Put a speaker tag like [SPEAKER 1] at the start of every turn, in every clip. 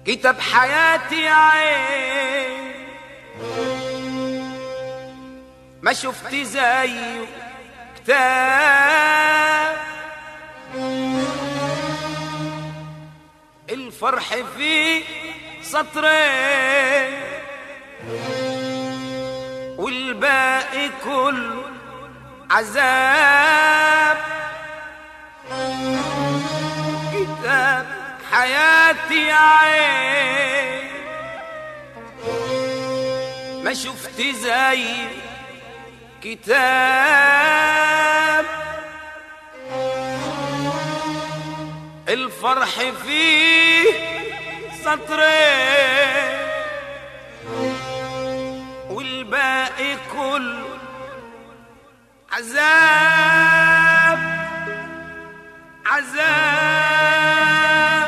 [SPEAKER 1] كتاب حياتي عين ما شفت زيه كتاب الفرح فيه سطرين والباقي كله عذاب كتاب حياتي عين ما شفت زي كتاب الفرح فيه سطرين والباقي كله عذاب عذاب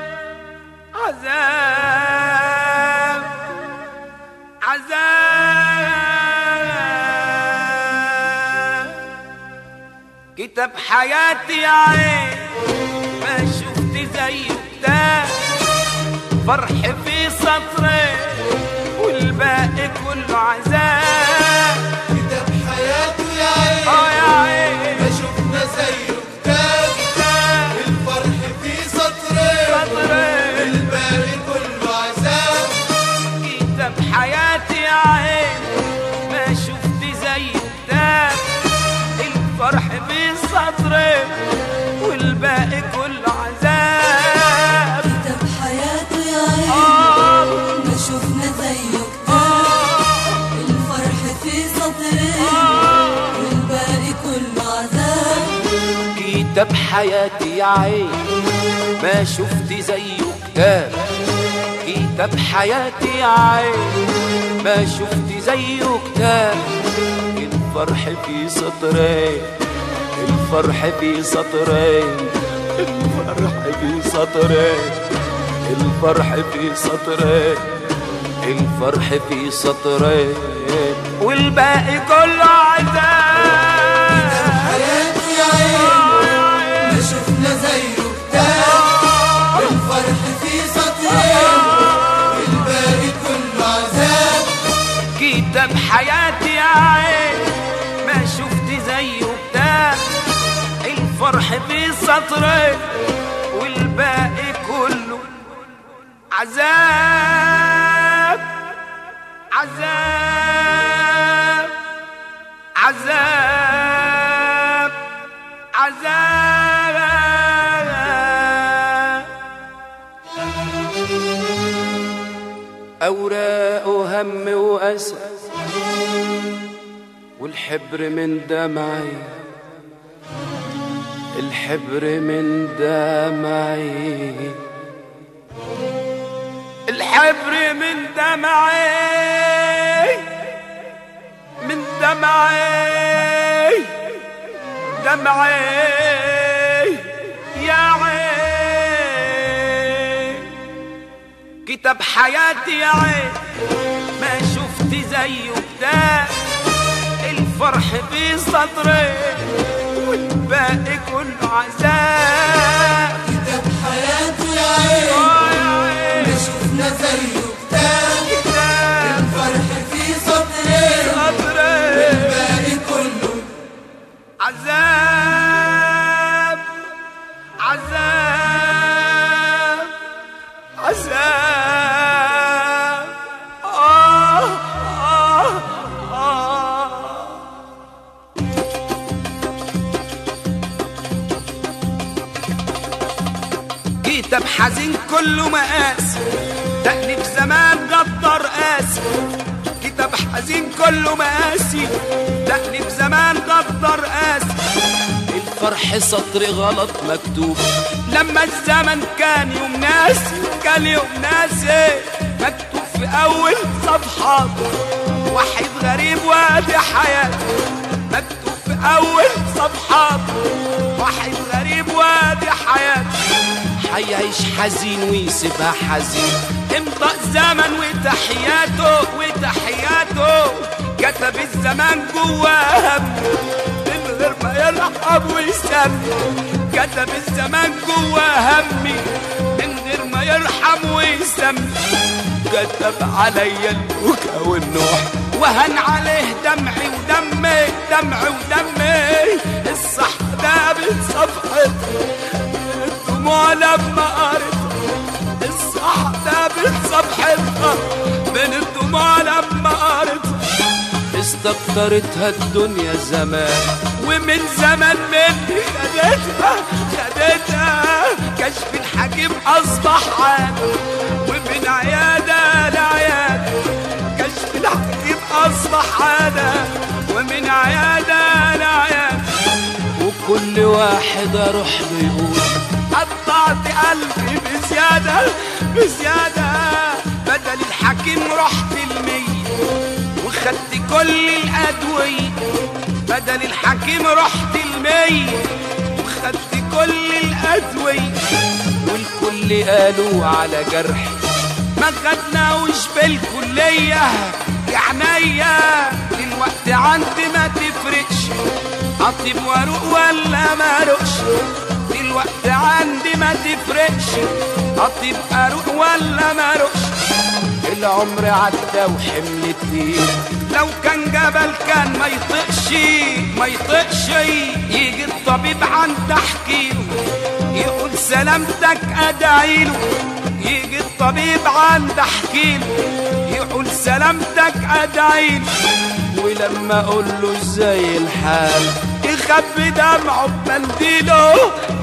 [SPEAKER 1] عذاب عذاب كتاب حياتي عين ما شفت زيه كتاب فرح في سطرين والباقي كله عذاب
[SPEAKER 2] كتاب حياته يا عين
[SPEAKER 1] اه يا عين
[SPEAKER 2] ما شفنا زيه كتاب
[SPEAKER 1] كتاب
[SPEAKER 2] الفرح فيه سطرين
[SPEAKER 1] سطرين
[SPEAKER 2] الباقي كله عذاب
[SPEAKER 1] كتاب حياتي يا عين ما شفت زي كتاب الفرح في سطرين والباقي كله عذاب
[SPEAKER 3] كتاب حياته يا عين
[SPEAKER 1] آه
[SPEAKER 3] ما شفنا زيه كتاب الفرح في سطرين والباقي كله عذاب
[SPEAKER 1] كتاب حياتي يا عين ما شفت زيه كتاب كتاب حياتي يا عين ما شفت زيه كتاب الفرح في سطرين الفرح في سطرين الفرح في سطرين الفرح في سطرين الفرح في سطرين والباقي كله عذاب
[SPEAKER 2] حياته يا عين ما شفنا زيه كتاب الفرح فيه سطرين الباقي كله عذاب
[SPEAKER 1] كتاب حياتي يا عين ما شفت زيه كتاب الفرح في سطرين والباقي كله عذاب عذاب عذاب عذاب أوراق وهم وأسى والحبر من دمعي الحبر من دمعي الحبر من دمعي من دمعي دمعي يا عين كتاب حياتي يا عين ما شفت زيه كتاب الفرح في سطري والباقي كله عذاب
[SPEAKER 2] كتاب حياته يا عين
[SPEAKER 1] آه يا عين
[SPEAKER 2] ما شفنا زيه كتاب
[SPEAKER 1] كتاب
[SPEAKER 2] الفرح فيه سطرين
[SPEAKER 1] سطري
[SPEAKER 2] الباقي كله
[SPEAKER 1] عذاب عذاب عذاب آه آه آه كتاب حزين كله مقاس تأليف زمان غدر قاسي كتاب حزين كله مقاسي تأليف زمان غدر قاسي الفرح سطر غلط مكتوب لما الزمن كان يوم ناسي كان يوم ناسي مكتوب في أول صفحات واحد غريب وادي حياته مكتوب في أول صفحات واحد غريب وادي حياته حيعيش حزين ويسيبها حزين امضى الزمن وتحياته وتحياته كتب الزمان جواه هم من غير ما يلعب ويسمي كتب الزمان جواه همي من غير ما يرحم ويسمي كتب عليا البكا والنوح وهن عليه دمعي ودمي دمعي ودمي الصح ده بصفحة الدموع لما قريت الصح ده بصفحتها من الدموع لما قريت استكترتها الدنيا زمان ومن زمان مني خدتها خدتها كشف الحكيم اصبح عادة ومن عيادة لعيادة كشف الحكيم اصبح عادة ومن عيادة لعيادة وكل واحد اروح بيقول قطعت قلبي بزيادة بزيادة بدل الحكيم رحت المية وخدت كل الأدوية بدل الحكيم رحت المية وخدت كل الأدوية والكل قالوا على جرحي ما خدناوش بالكلية يا عينيا دلوقتي عندي ما تفرقش أطيب واروق ولا ما اروقش دلوقتي عندي ما تفرقش أطيب اروق ولا ما اروقش العمر عدى وحمل تقيل لو كان جبل كان ما يطقش ما يطقش يجي الطبيب عند احكيله يقول سلامتك ادعيله يجي الطبيب عند احكيله يقول سلامتك ادعيله ولما اقول له ازاي الحال يخبي دمعه بمنديله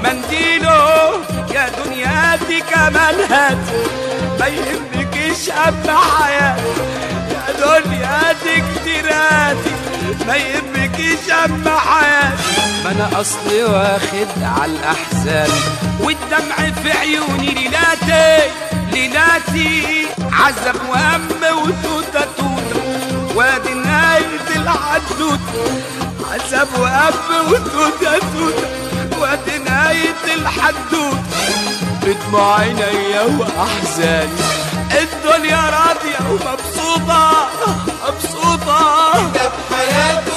[SPEAKER 1] منديله يا دنيا دي كمان هات ما يهمكيش اما حياتي يا دنيا دي كتيراتي ما يهمكيش اما حياتي ما انا اصلي واخد على الاحزان والدمع في عيوني ليلاتي ليلاتي عذب وهم وتوتة توتة وادي نهاية الحدوتة عذب وهم وتوتة توتة وادي نهاية الحدوتة بدموع عينيا واحزاني الدنيا راضية ومبسوطة مبسوطة
[SPEAKER 2] ده بحياته